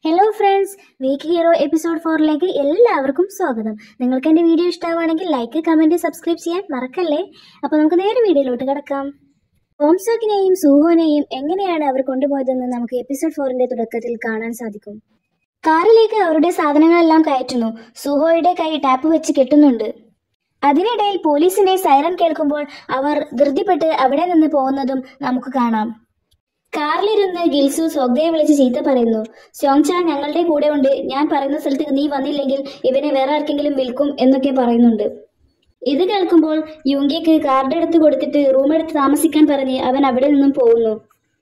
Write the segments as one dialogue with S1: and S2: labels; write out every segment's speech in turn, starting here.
S1: hello friends week hero episode ഫോറിലേക്ക് എല്ലാവർക്കും സ്വാഗതം നിങ്ങൾക്ക് എൻ്റെ വീഡിയോ ഇഷ്ടമാണെങ്കിൽ ലൈക്ക് കമൻറ്റ് സബ്സ്ക്രൈബ് ചെയ്യാൻ മറക്കല്ലേ അപ്പോൾ നമുക്ക് നേരെ വീഡിയോയിലോട്ട് കിടക്കാം ഓംസോക്കിനെയും സൂഹോനെയും എങ്ങനെയാണ് അവർ കൊണ്ടുപോയതെന്ന് നമുക്ക് എപ്പിസോഡ് ഫോറിന്റെ തുടക്കത്തിൽ കാണാൻ സാധിക്കും കാറിലേക്ക് അവരുടെ സാധനങ്ങളെല്ലാം കയറ്റുന്നു സുഹോയുടെ കൈ ടാപ്പ് വെച്ച് കെട്ടുന്നുണ്ട് അതിനിടയിൽ പോലീസിന്റെ സൈറൻ കേൾക്കുമ്പോൾ അവർ ധൃതിപ്പെട്ട് അവിടെ നിന്ന് പോകുന്നതും നമുക്ക് കാണാം കാറിലിരുന്ന് ഗിൽസു സോഗ്ദയെ വിളിച്ച് ചീത്ത പറയുന്നു സ്യോങ്ച ഞങ്ങളുടെ കൂടെ ഉണ്ട് ഞാൻ പറയുന്ന സ്ഥലത്ത് നീ വന്നില്ലെങ്കിൽ ഇവനെ വേറെ ആർക്കെങ്കിലും വിൽക്കും എന്നൊക്കെ പറയുന്നുണ്ട് ഇത് കേൾക്കുമ്പോൾ യുങ്കിക്ക് കാർഡ് എടുത്ത് കൊടുത്തിട്ട് റൂം എടുത്ത് താമസിക്കാൻ പറഞ്ഞ് അവൻ അവിടെ നിന്നും പോകുന്നു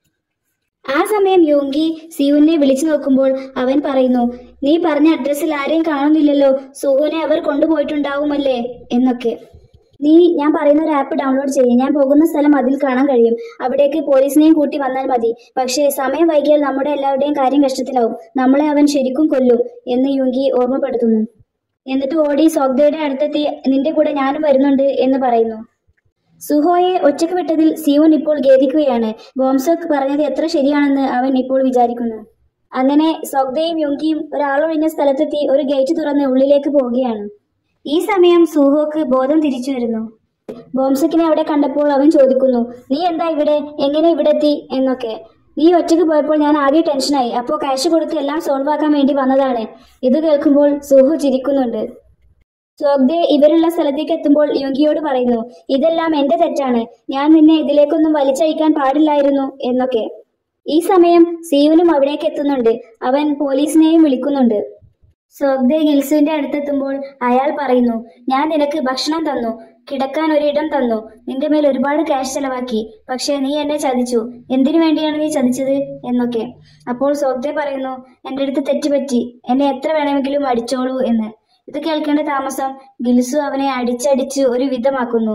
S1: ആ സമയം യോങ്കി സിയുവിനെ വിളിച്ചു നോക്കുമ്പോൾ അവൻ പറയുന്നു നീ പറഞ്ഞ അഡ്രസ്സിൽ ആരെയും കാണുന്നില്ലല്ലോ സുഹുവിനെ അവർ കൊണ്ടുപോയിട്ടുണ്ടാവുമല്ലേ എന്നൊക്കെ നീ ഞാൻ പറയുന്ന ഒരു ആപ്പ് ഡൗൺലോഡ് ചെയ്യും ഞാൻ പോകുന്ന സ്ഥലം അതിൽ കാണാൻ കഴിയും അവിടേക്ക് പോലീസിനെയും കൂട്ടി വന്നാൽ മതി പക്ഷേ സമയം വൈകിയാൽ നമ്മുടെ എല്ലാവരുടെയും കാര്യം കഷ്ടത്തിലാവും നമ്മളെ അവൻ ശരിക്കും കൊല്ലും എന്ന് യുങ്കി ഓർമ്മപ്പെടുത്തുന്നു എന്നിട്ട് ഓടി സോഗ്ദയുടെ അടുത്തെത്തി നിന്റെ കൂടെ ഞാനും വരുന്നുണ്ട് എന്ന് പറയുന്നു സുഹോയെ ഒറ്റക്ക് വിട്ടതിൽ സിയോൻ ഇപ്പോൾ ഖേദിക്കുകയാണ് ബോംസോക്ക് പറഞ്ഞത് എത്ര ശരിയാണെന്ന് അവൻ ഇപ്പോൾ വിചാരിക്കുന്നു അങ്ങനെ സോഗ്ദയും യുങ്കിയും ഒരാളൊഴിഞ്ഞ സ്ഥലത്തെത്തി ഒരു ഗേറ്റ് തുറന്ന് ഉള്ളിലേക്ക് പോവുകയാണ് ഈ സമയം സുഹോക്ക് ബോധം തിരിച്ചു വരുന്നു ബോംസക്കിനെ അവിടെ കണ്ടപ്പോൾ അവൻ ചോദിക്കുന്നു നീ എന്താ ഇവിടെ എങ്ങനെ ഇവിടെ എത്തി എന്നൊക്കെ നീ ഒറ്റയ്ക്ക് പോയപ്പോൾ ഞാൻ ആകെ ടെൻഷനായി അപ്പോൾ ക്യാഷ് കൊടുത്ത് എല്ലാം സോൾവ് ആക്കാൻ വേണ്ടി വന്നതാണ് ഇത് കേൾക്കുമ്പോൾ സുഹു ചിരിക്കുന്നുണ്ട് സോഗ്ദെ ഇവരുള്ള സ്ഥലത്തേക്ക് എത്തുമ്പോൾ യുങ്കിയോട് പറയുന്നു ഇതെല്ലാം എന്റെ തെറ്റാണ് ഞാൻ നിന്നെ ഇതിലേക്കൊന്നും വലിച്ചഴിക്കാൻ പാടില്ലായിരുന്നു എന്നൊക്കെ ഈ സമയം സീവനും അവിടേക്ക് എത്തുന്നുണ്ട് അവൻ പോലീസിനെയും വിളിക്കുന്നുണ്ട് സോഗ്ദെ ഗിൽസുവിന്റെ അടുത്തെത്തുമ്പോൾ അയാൾ പറയുന്നു ഞാൻ നിനക്ക് ഭക്ഷണം തന്നു കിടക്കാൻ ഒരിടം തന്നു നിന്റെ മേൽ ഒരുപാട് ക്യാഷ് ചെലവാക്കി പക്ഷേ നീ എന്നെ ചതിച്ചു എന്തിനു വേണ്ടിയാണ് നീ ചതിച്ചത് എന്നൊക്കെ അപ്പോൾ സോഗ്ദെ പറയുന്നു എൻ്റെ അടുത്ത് തെറ്റുപറ്റി എന്നെ എത്ര വേണമെങ്കിലും അടിച്ചോളൂ എന്ന് ഇത് കേൾക്കേണ്ട താമസം ഗിൽസു അവനെ അടിച്ചടിച്ച് ഒരു വിധമാക്കുന്നു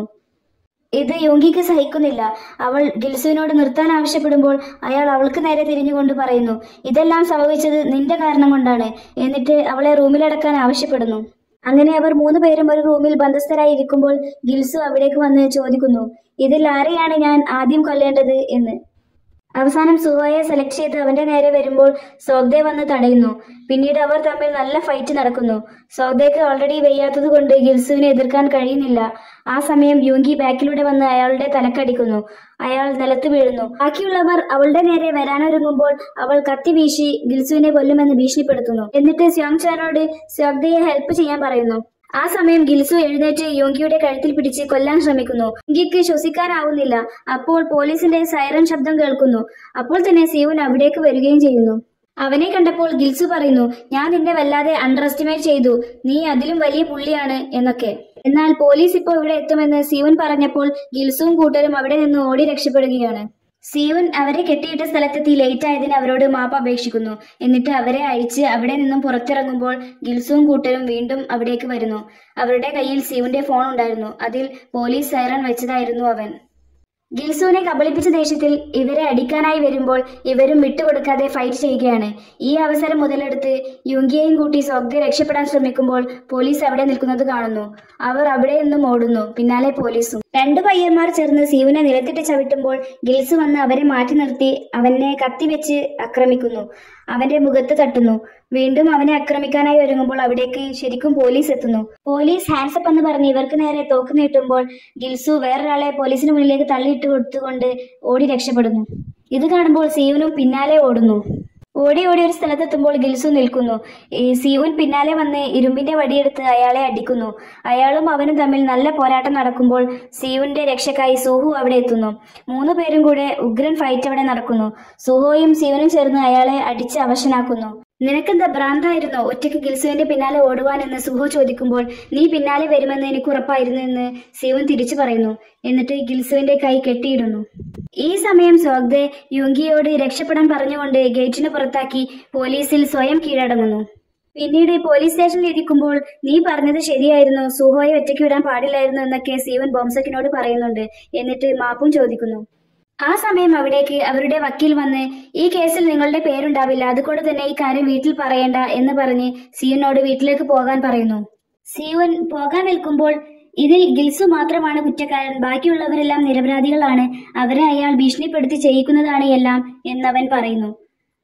S1: ഇത് യോങ്കിക്ക് സഹിക്കുന്നില്ല അവൾ ഗിൽസുവിനോട് നിർത്താൻ ആവശ്യപ്പെടുമ്പോൾ അയാൾ അവൾക്ക് നേരെ തിരിഞ്ഞുകൊണ്ട് പറയുന്നു ഇതെല്ലാം സംഭവിച്ചത് നിന്റെ കാരണം കൊണ്ടാണ് എന്നിട്ട് അവളെ റൂമിലടക്കാൻ ആവശ്യപ്പെടുന്നു അങ്ങനെ അവർ മൂന്ന് പേരും ഒരു റൂമിൽ ബന്ധസ്ഥരായി ഇരിക്കുമ്പോൾ ഗിൽസു അവിടേക്ക് വന്ന് ചോദിക്കുന്നു ഇതിൽ ആരെയാണ് ഞാൻ ആദ്യം കൊല്ലേണ്ടത് എന്ന് അവസാനം സുഹയെ സെലക്ട് ചെയ്ത് അവന്റെ നേരെ വരുമ്പോൾ സോഗ്ദെ വന്ന് തടയുന്നു പിന്നീട് അവർ തമ്മിൽ നല്ല ഫൈറ്റ് നടക്കുന്നു സോഗ്ദയ്ക്ക് ഓൾറെഡി വയ്യാത്തത് കൊണ്ട് ഗിൽസുവിനെ എതിർക്കാൻ കഴിയുന്നില്ല ആ സമയം യൂങ്കി ബാക്കിലൂടെ വന്ന് അയാളുടെ തലക്കടിക്കുന്നു അയാൾ നിലത്ത് വീഴുന്നു ബാക്കിയുള്ളവർ അവളുടെ നേരെ വരാനൊരുങ്ങുമ്പോൾ അവൾ കത്തി വീശി ഗിൽസുവിനെ കൊല്ലുമെന്ന് ഭീഷണിപ്പെടുത്തുന്നു എന്നിട്ട് സ്യോങ് ചാനോട് സ്യോഗ്ദയെ ഹെൽപ്പ് ചെയ്യാൻ പറയുന്നു ആ സമയം ഗിൽസു എഴുന്നേറ്റ് യോങ്കിയുടെ കഴുത്തിൽ പിടിച്ച് കൊല്ലാൻ ശ്രമിക്കുന്നു യോങ്കിക്ക് ശ്വസിക്കാനാവുന്നില്ല അപ്പോൾ പോലീസിന്റെ സൈറൻ ശബ്ദം കേൾക്കുന്നു അപ്പോൾ തന്നെ സിയുൻ അവിടേക്ക് വരികയും ചെയ്യുന്നു അവനെ കണ്ടപ്പോൾ ഗിൽസു പറയുന്നു ഞാൻ നിന്നെ വല്ലാതെ അണ്ടർ എസ്റ്റിമേറ്റ് ചെയ്തു നീ അതിലും വലിയ പുള്ളിയാണ് എന്നൊക്കെ എന്നാൽ പോലീസ് ഇപ്പോൾ ഇവിടെ എത്തുമെന്ന് സിയുൻ പറഞ്ഞപ്പോൾ ഗിൽസുവും കൂട്ടരും അവിടെ നിന്ന് ഓടി രക്ഷപ്പെടുകയാണ് സിയുൻ അവരെ കെട്ടിയിട്ട സ്ഥലത്തെത്തി ലേറ്റ് ആയതിന് അവരോട് മാപ്പ് അപേക്ഷിക്കുന്നു എന്നിട്ട് അവരെ അഴിച്ച് അവിടെ നിന്നും പുറത്തിറങ്ങുമ്പോൾ ഗിൽസുവും കൂട്ടരും വീണ്ടും അവിടേക്ക് വരുന്നു അവരുടെ കയ്യിൽ സിയുന്റെ ഫോൺ ഉണ്ടായിരുന്നു അതിൽ പോലീസ് സൈറൺ വെച്ചതായിരുന്നു അവൻ ഗിൽസുവിനെ കബളിപ്പിച്ച ദേഷ്യത്തിൽ ഇവരെ അടിക്കാനായി വരുമ്പോൾ ഇവരും വിട്ടുകൊടുക്കാതെ ഫൈറ്റ് ചെയ്യുകയാണ് ഈ അവസരം മുതലെടുത്ത് യുങ്കിയെയും കൂട്ടി സൊഗ്ദെ രക്ഷപ്പെടാൻ ശ്രമിക്കുമ്പോൾ പോലീസ് അവിടെ നിൽക്കുന്നത് കാണുന്നു അവർ അവിടെ നിന്നും ഓടുന്നു പിന്നാലെ പോലീസും രണ്ടു പയ്യന്മാർ ചേർന്ന് സീവിനെ നിലത്തിട്ട് ചവിട്ടുമ്പോൾ ഗിൽസ് വന്ന് അവരെ മാറ്റി നിർത്തി അവനെ കത്തിവെച്ച് ആക്രമിക്കുന്നു അവന്റെ മുഖത്ത് തട്ടുന്നു വീണ്ടും അവനെ ആക്രമിക്കാനായി ഒരുങ്ങുമ്പോൾ അവിടേക്ക് ശരിക്കും പോലീസ് എത്തുന്നു പോലീസ് ഹാൻഡ്സപ്പ് എന്ന് പറഞ്ഞ് ഇവർക്ക് നേരെ തോക്ക് നീട്ടുമ്പോൾ ഗിൽസു വേറൊരാളെ പോലീസിന് മുന്നിലേക്ക് തള്ളിയിട്ട് കൊടുത്തുകൊണ്ട് ഓടി രക്ഷപ്പെടുന്നു ഇത് കാണുമ്പോൾ സീവനും പിന്നാലെ ഓടുന്നു ഓടി ഓടി ഒരു സ്ഥലത്തെത്തുമ്പോൾ ഗിൽസു നിൽക്കുന്നു ഈ സീവൻ പിന്നാലെ വന്ന് ഇരുമ്പിന്റെ വടിയെടുത്ത് അയാളെ അടിക്കുന്നു അയാളും അവനും തമ്മിൽ നല്ല പോരാട്ടം നടക്കുമ്പോൾ സീവന്റെ രക്ഷക്കായി സുഹു അവിടെ എത്തുന്നു മൂന്ന് പേരും കൂടെ ഉഗ്രൻ ഫൈറ്റ് അവിടെ നടക്കുന്നു സുഹോയും സീവനും ചേർന്ന് അയാളെ അടിച്ച് അവശനാക്കുന്നു നിനക്കെന്താ ഭ്രാന്തായിരുന്നോ ഒറ്റയ്ക്ക് ഗിൽസുവിന്റെ പിന്നാലെ ഓടുവാനെന്ന് സുഹോ ചോദിക്കുമ്പോൾ നീ പിന്നാലെ വരുമെന്ന് എനിക്ക് ഉറപ്പായിരുന്നു എന്ന് സീവൻ തിരിച്ചു പറയുന്നു എന്നിട്ട് ഗിൽസുവിന്റെ കൈ കെട്ടിയിടുന്നു ഈ സമയം സോഗ്ദെ യുങ്കിയോട് രക്ഷപ്പെടാൻ പറഞ്ഞുകൊണ്ട് ഗേറ്റിന് പുറത്താക്കി പോലീസിൽ സ്വയം കീഴടങ്ങുന്നു പിന്നീട് പോലീസ് സ്റ്റേഷനിൽ ഇരിക്കുമ്പോൾ നീ പറഞ്ഞത് ശരിയായിരുന്നു സുഹോയെ ഒറ്റയ്ക്ക് വിടാൻ പാടില്ലായിരുന്നു എന്നൊക്കെ സീവൻ ബോംസക്കിനോട് പറയുന്നുണ്ട് എന്നിട്ട് മാപ്പും ചോദിക്കുന്നു ആ സമയം അവിടേക്ക് അവരുടെ വക്കീൽ വന്ന് ഈ കേസിൽ നിങ്ങളുടെ പേരുണ്ടാവില്ല അതുകൊണ്ട് തന്നെ ഈ കാര്യം വീട്ടിൽ പറയണ്ട എന്ന് പറഞ്ഞ് സിയുനോട് വീട്ടിലേക്ക് പോകാൻ പറയുന്നു സിയുൻ പോകാൻ നിൽക്കുമ്പോൾ ഇതിൽ ഗിൽസു മാത്രമാണ് കുറ്റക്കാരൻ ബാക്കിയുള്ളവരെല്ലാം നിരപരാധികളാണ് അവരെ അയാൾ ഭീഷണിപ്പെടുത്തി ചെയ്യിക്കുന്നതാണ് എല്ലാം എന്നവൻ പറയുന്നു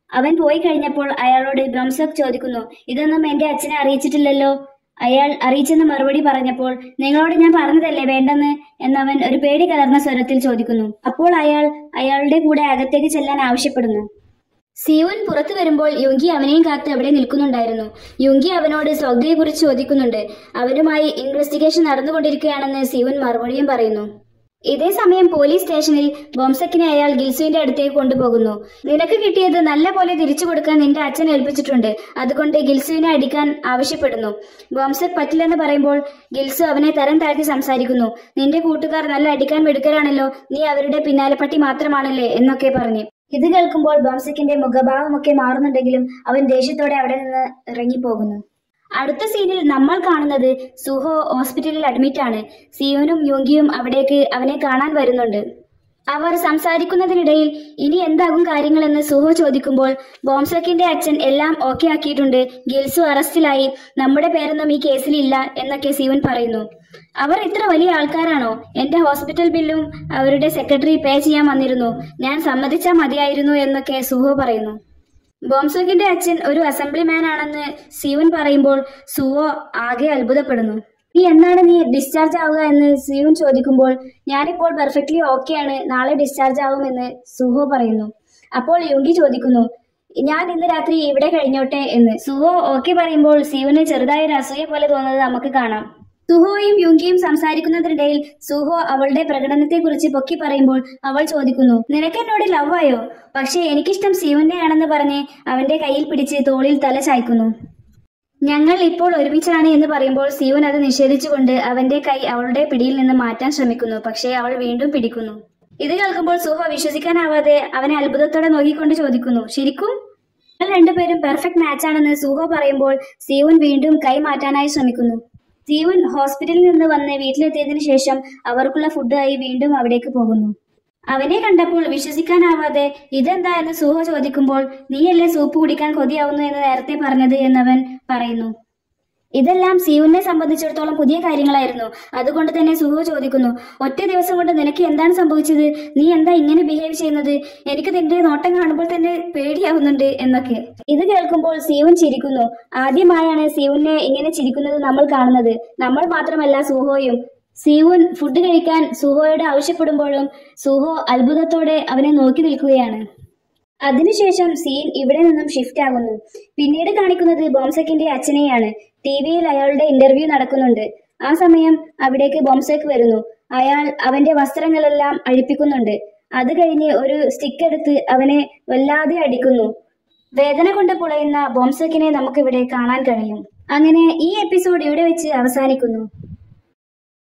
S1: അവൻ പോയി കഴിഞ്ഞപ്പോൾ അയാളോട് ബ്രംസക് ചോദിക്കുന്നു ഇതൊന്നും എന്റെ അച്ഛനെ അറിയിച്ചിട്ടില്ലല്ലോ അയാൾ അറിയിച്ചെന്ന് മറുപടി പറഞ്ഞപ്പോൾ നിങ്ങളോട് ഞാൻ പറഞ്ഞതല്ലേ വേണ്ടെന്ന് എന്നവൻ ഒരു പേടി കലർന്ന സ്വരത്തിൽ ചോദിക്കുന്നു അപ്പോൾ അയാൾ അയാളുടെ കൂടെ അകത്തേക്ക് ചെല്ലാൻ ആവശ്യപ്പെടുന്നു സിയുൻ പുറത്തു വരുമ്പോൾ യുങ്കി അവനെയും കാത്ത് അവിടെ നിൽക്കുന്നുണ്ടായിരുന്നു യുങ്കി അവനോട് സ്വഗ്ദയെക്കുറിച്ച് ചോദിക്കുന്നുണ്ട് അവനുമായി ഇൻവെസ്റ്റിഗേഷൻ നടന്നുകൊണ്ടിരിക്കുകയാണെന്ന് സിയുൻ മറുപടിയും പറയുന്നു ഇതേ സമയം പോലീസ് സ്റ്റേഷനിൽ ബോംസക്കിനെ അയാൾ ഗിൽസുവിന്റെ അടുത്തേക്ക് കൊണ്ടുപോകുന്നു നിനക്ക് കിട്ടിയത് നല്ല പോലെ തിരിച്ചു കൊടുക്കാൻ നിന്റെ അച്ഛൻ ഏൽപ്പിച്ചിട്ടുണ്ട് അതുകൊണ്ട് ഗിൽസുവിനെ അടിക്കാൻ ആവശ്യപ്പെടുന്നു ബോംസക് പറ്റില്ലെന്ന് പറയുമ്പോൾ ഗിൽസു അവനെ തരം താഴ്ത്തി സംസാരിക്കുന്നു നിന്റെ കൂട്ടുകാർ നല്ല അടിക്കാൻ മിടുക്കരാണല്ലോ നീ അവരുടെ പിന്നാലെ പട്ടി മാത്രമാണല്ലേ എന്നൊക്കെ പറഞ്ഞ് ഇത് കേൾക്കുമ്പോൾ ബോംസക്കിന്റെ മുഖഭാവമൊക്കെ മാറുന്നുണ്ടെങ്കിലും അവൻ ദേഷ്യത്തോടെ അവിടെ നിന്ന് ഇറങ്ങിപ്പോകുന്നു അടുത്ത സീനിൽ നമ്മൾ കാണുന്നത് സുഹോ ഹോസ്പിറ്റലിൽ അഡ്മിറ്റ് ആണ് സിയോനും യുങ്കിയും അവിടേക്ക് അവനെ കാണാൻ വരുന്നുണ്ട് അവർ സംസാരിക്കുന്നതിനിടയിൽ ഇനി എന്താകും കാര്യങ്ങളെന്ന് സുഹോ ചോദിക്കുമ്പോൾ ബോംസക്കിന്റെ അച്ഛൻ എല്ലാം ഓക്കെ ആക്കിയിട്ടുണ്ട് ഗിൽസു അറസ്റ്റിലായി നമ്മുടെ പേരൊന്നും ഈ കേസിലില്ല എന്നൊക്കെ സിവൻ പറയുന്നു അവർ ഇത്ര വലിയ ആൾക്കാരാണോ എന്റെ ഹോസ്പിറ്റൽ ബില്ലും അവരുടെ സെക്രട്ടറി പേ ചെയ്യാൻ വന്നിരുന്നു ഞാൻ സമ്മതിച്ചാൽ മതിയായിരുന്നു എന്നൊക്കെ സുഹോ പറയുന്നു ബോംസോക്കിന്റെ അച്ഛൻ ഒരു അസംബ്ലിമാൻ ആണെന്ന് സിവൻ പറയുമ്പോൾ സുവോ ആകെ അത്ഭുതപ്പെടുന്നു നീ എന്നാണ് നീ ഡിസ്ചാർജ് ആവുക എന്ന് സിവൻ ചോദിക്കുമ്പോൾ ഞാനിപ്പോൾ പെർഫെക്റ്റ്ലി ഓക്കെയാണ് നാളെ ഡിസ്ചാർജ് ആവുമെന്ന് സുഹോ പറയുന്നു അപ്പോൾ യുങ്കി ചോദിക്കുന്നു ഞാൻ ഇന്ന് രാത്രി ഇവിടെ കഴിഞ്ഞോട്ടെ എന്ന് സുഹോ ഓക്കെ പറയുമ്പോൾ സിവന് ചെറുതായ ഒരു അസൂയ പോലെ തോന്നുന്നത് നമുക്ക് കാണാം സുഹോയും യുങ്കിയും സംസാരിക്കുന്നതിനിടയിൽ സുഹോ അവളുടെ പ്രകടനത്തെക്കുറിച്ച് പൊക്കി പറയുമ്പോൾ അവൾ ചോദിക്കുന്നു നിനക്ക് എന്നോട് ലവ് ആയോ പക്ഷേ എനിക്കിഷ്ടം സിയുവിനെയാണെന്ന് പറഞ്ഞ് അവന്റെ കയ്യിൽ പിടിച്ച് തോളിൽ തല ചായ്ക്കുന്നു ഞങ്ങൾ ഇപ്പോൾ ഒരുമിച്ചാണ് എന്ന് പറയുമ്പോൾ സിയുൻ അത് നിഷേധിച്ചുകൊണ്ട് അവന്റെ കൈ അവളുടെ പിടിയിൽ നിന്ന് മാറ്റാൻ ശ്രമിക്കുന്നു പക്ഷേ അവൾ വീണ്ടും പിടിക്കുന്നു ഇത് കേൾക്കുമ്പോൾ സുഹോ വിശ്വസിക്കാനാവാതെ അവനെ അത്ഭുതത്തോടെ നോക്കിക്കൊണ്ട് ചോദിക്കുന്നു ശരിക്കും നിങ്ങൾ രണ്ടുപേരും പെർഫെക്റ്റ് മാച്ചാണെന്ന് സുഹോ പറയുമ്പോൾ സിയുൻ വീണ്ടും കൈ മാറ്റാനായി ശ്രമിക്കുന്നു സീവൻ ഹോസ്പിറ്റലിൽ നിന്ന് വന്ന് വീട്ടിലെത്തിയതിനു ശേഷം അവർക്കുള്ള ഫുഡായി വീണ്ടും അവിടേക്ക് പോകുന്നു അവനെ കണ്ടപ്പോൾ വിശ്വസിക്കാനാവാതെ ഇതെന്താ എന്ന് സുഹോ ചോദിക്കുമ്പോൾ നീയല്ലേ സൂപ്പ് കുടിക്കാൻ കൊതിയാവുന്നു എന്ന് നേരത്തെ പറഞ്ഞത് എന്നവൻ പറയുന്നു ഇതെല്ലാം സീവുനെ സംബന്ധിച്ചിടത്തോളം പുതിയ കാര്യങ്ങളായിരുന്നു അതുകൊണ്ട് തന്നെ സുഹോ ചോദിക്കുന്നു ഒറ്റ ദിവസം കൊണ്ട് നിനക്ക് എന്താണ് സംഭവിച്ചത് നീ എന്താ ഇങ്ങനെ ബിഹേവ് ചെയ്യുന്നത് എനിക്ക് നിന്റെ നോട്ടം കാണുമ്പോൾ തന്നെ പേടിയാവുന്നുണ്ട് എന്നൊക്കെ ഇത് കേൾക്കുമ്പോൾ സീവൻ ചിരിക്കുന്നു ആദ്യമായാണ് സീവനെ ഇങ്ങനെ ചിരിക്കുന്നത് നമ്മൾ കാണുന്നത് നമ്മൾ മാത്രമല്ല സുഹോയും സീവുൻ ഫുഡ് കഴിക്കാൻ സുഹോയോട് ആവശ്യപ്പെടുമ്പോഴും സുഹോ അത്ഭുതത്തോടെ അവനെ നോക്കി നിൽക്കുകയാണ് അതിനുശേഷം സീൻ ഇവിടെ നിന്നും ഷിഫ്റ്റ് ആകുന്നു പിന്നീട് കാണിക്കുന്നത് ബോംസെക്കിന്റെ അച്ഛനെയാണ് ടി വിയിൽ അയാളുടെ ഇന്റർവ്യൂ നടക്കുന്നുണ്ട് ആ സമയം അവിടേക്ക് ബോംസെക്ക് വരുന്നു അയാൾ അവന്റെ വസ്ത്രങ്ങളെല്ലാം അഴിപ്പിക്കുന്നുണ്ട് അത് കഴിഞ്ഞ് ഒരു സ്റ്റിക്ക് എടുത്ത് അവനെ വല്ലാതെ അടിക്കുന്നു വേദന കൊണ്ട് പുളയുന്ന ബോംസെക്കിനെ നമുക്കിവിടെ കാണാൻ കഴിയും അങ്ങനെ ഈ എപ്പിസോഡ് ഇവിടെ വെച്ച് അവസാനിക്കുന്നു